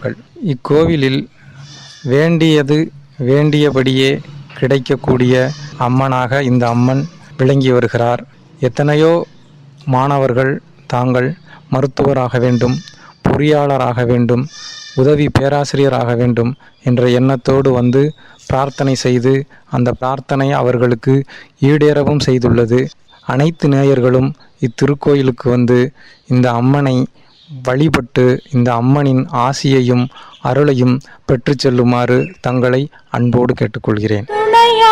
மாணவர்கள் இக்கோவிலில் வேண்டியது வேண்டியபடியே கிடைக்கக்கூடிய அம்மனாக இந்த அம்மன் விளங்கி வருகிறார் எத்தனையோ மாணவர்கள் தாங்கள் மருத்துவராக வேண்டும் பொறியாளராக வேண்டும் உதவி பேராசிரியராக வேண்டும் என்ற எண்ணத்தோடு வந்து பிரார்த்தனை செய்து அந்த பிரார்த்தனை அவர்களுக்கு ஈடேறவும் செய்துள்ளது அனைத்து நேயர்களும் இத்திருக்கோயிலுக்கு வந்து இந்த அம்மனை வழிபட்டு இந்த அம்மனின் ஆசியையும் அருளையும் பெற்றுச் செல்லுமாறு தங்களை அன்போடு கேட்டுக்கொள்கிறேன் துணையா